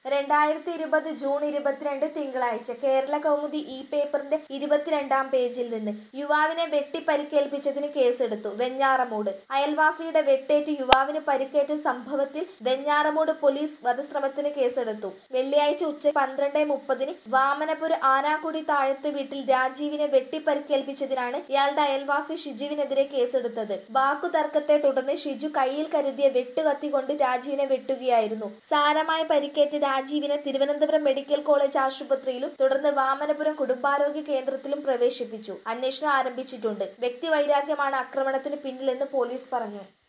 രണ്ടായിരത്തി ഇരുപത് ജൂൺ ഇരുപത്തിരണ്ട് തിങ്കളാഴ്ച കേരള കൗമുദി ഇ പേപ്പറിന്റെ ഇരുപത്തിരണ്ടാം പേജിൽ നിന്ന് യുവാവിനെ വെട്ടി പരിക്കേൽപ്പിച്ചതിന് കേസെടുത്തു വെഞ്ഞാറമൂട് അയൽവാസിയുടെ വെട്ടേറ്റ് യുവാവിന് പരിക്കേറ്റ സംഭവത്തിൽ വെഞ്ഞാറമൂട് പോലീസ് വധശ്രമത്തിന് കേസെടുത്തു വെള്ളിയാഴ്ച ഉച്ച പന്ത്രണ്ട് മുപ്പതിന് വാമനപുര ആനാക്കുടി താഴത്ത് വീട്ടിൽ രാജീവിനെ വെട്ടി പരിക്കേൽപ്പിച്ചതിനാണ് ഇയാളുടെ അയൽവാസി ഷിജുവിനെതിരെ കേസെടുത്തത് വാക്കുതർക്കത്തെ തുടർന്ന് ഷിജു കയ്യിൽ കരുതിയ വെട്ടുകത്തി കൊണ്ട് രാജീവിനെ വെട്ടുകയായിരുന്നു സാരമായി പരിക്കേറ്റ രാജീവിനെ തിരുവനന്തപുരം മെഡിക്കൽ കോളേജ് ആശുപത്രിയിലും തുടർന്ന് വാമനപുരം കുടുംബാരോഗ്യ കേന്ദ്രത്തിലും പ്രവേശിപ്പിച്ചു അന്വേഷണം ആരംഭിച്ചിട്ടുണ്ട് വ്യക്തിവൈരാഗ്യമാണ് ആക്രമണത്തിന് പിന്നിലെന്ന് പോലീസ് പറഞ്ഞു